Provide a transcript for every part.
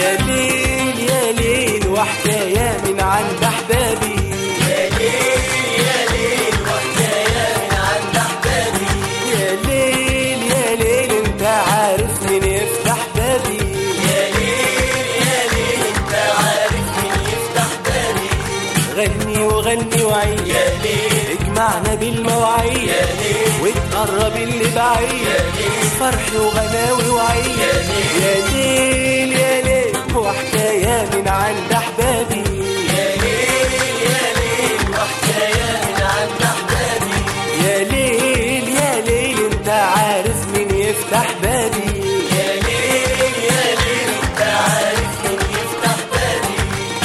يا ليل يا ليل وحكاية من عند أحبابي يا ليل يا ليل وحكاية من عند أحبابي يا ليل يا ليل انت عارف مين يفتح بابي يا ليل يا ليل انت عارف مين يفتح بابي غني وغني وعيد يا ليل اجمعنا بالمواعيد يا ليل وتقرب اللي بعيد فرح وغناوي وعيد يا ليل يا ليل وحكاية من عند أحبابي يا ليل يا ليل وحكاية من عند أحبابي يا ليل يا ليل انت عارف مين يفتح بابي يا ليل يا ليل انت عارف مين يفتح بابي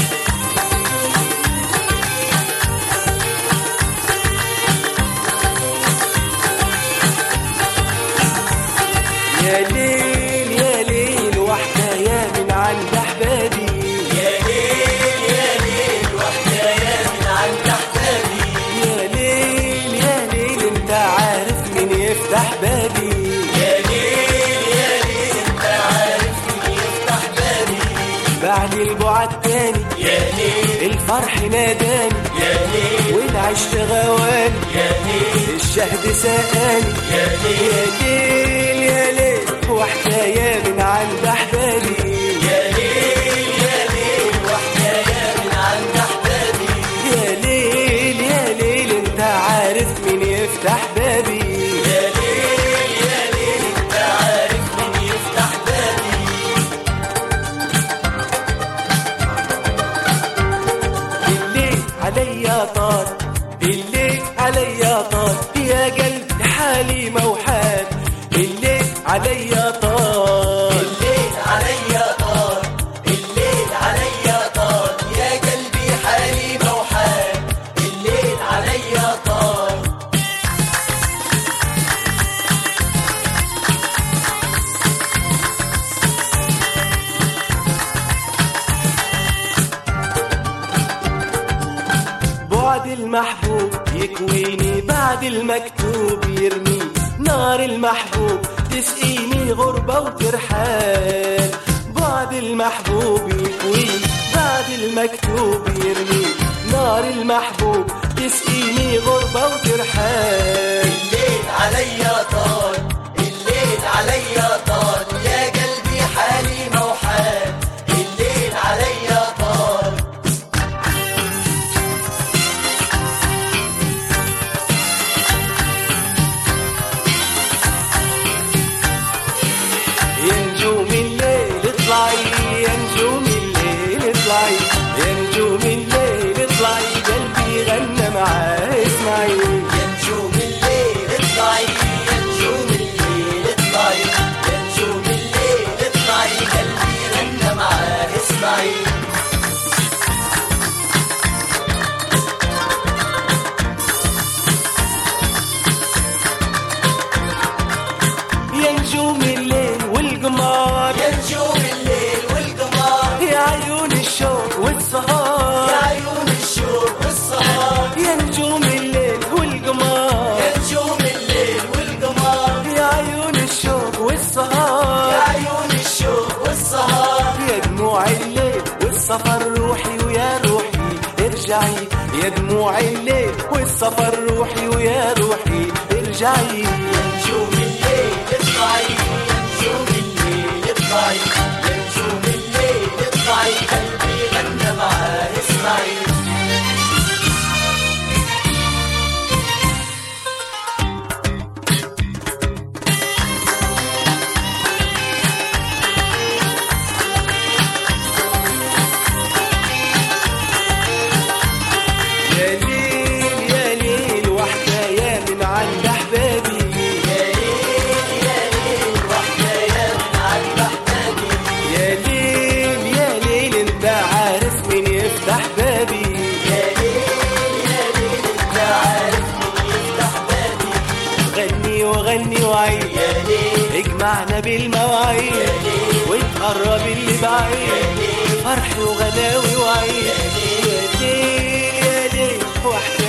يا ليل يا ليل وحكاية من عند أحبابي يا ليل يا ليل وحكاية من عند أحبابي يا ليل يا ليل انت عارف مين يفتح بابي يا ليل يا ليل انت عارف مين يفتح بابي بعد البعد تاني يا ليل الفرح ناداني يا ليل والعشق غواني يا ليل الشهد سقاني يا ليل يا ليل يا ليل وحكاية من عند أحبابي يا ليل يا ليل وحكاية من عند أحبابي يا ليل يا ليل انت عارف مين يفتح بابي يا ليل يا ليل انت عارف مين يفتح بابي الليل عليا طار الليل عليا طار يا قلبي حالي موحال الليل عليا طار الليل عليا طار الليل عليا طار يا قلبي حالي موحال الليل عليا طار بعد المحبوب يكويني بعد المكتوب يرمي نار المحبوب تسقيني غربة وترحال بعد المحبوب يكويني بعد المكتوب يرمي نار المحبوب تسقيني غربة وترحال الليل عليا طار الليل عليا طار يا قلبي حالي موحال الليل عليا طار يا نجوم الليل اطلعي يا نجوم الليل اطلعي يا نجوم الليل اطلعي قلبي غنى معاه اسمعي يا نجوم الليل اطلعي يا نجوم الليل اطلعي يا نجوم الليل اطلعي قلبي غنى معاه اسمعي يا نجوم الليل والقمر يا نجوم الليل والقمر يا عيون الشوق والسهر يا عيون الشوق والسهر يا نجوم الليل والقمر يا نجوم الليل والقمر يا عيون الشوق يا والسهر عيون الشوق والسهر يا دموع الليل والسفر روحي ويا روحي ارجعي يا دموع الليل والسفر روحي ويا روحي ارجعي يا نجوم الليل اطلعي يا نجوم الليل اطلعي يا نجوم الليل اطلعي قلبي غنى معاه اسمعي يا ليل يا ليل وحكاية من عند أحبابي يا ليل يا ليل وحكاية من عند أحبابي يا ليل يا ليل انت عارف مين يفتح بابي يا ليل يا ليل انت عارف مين يفتح بابي غني وغني وعيد يا ليل اجمعنا بالمواعيد وتقرب اللي بعيد فرح وغناوي وعيد يا ليل يا ليل وحكاية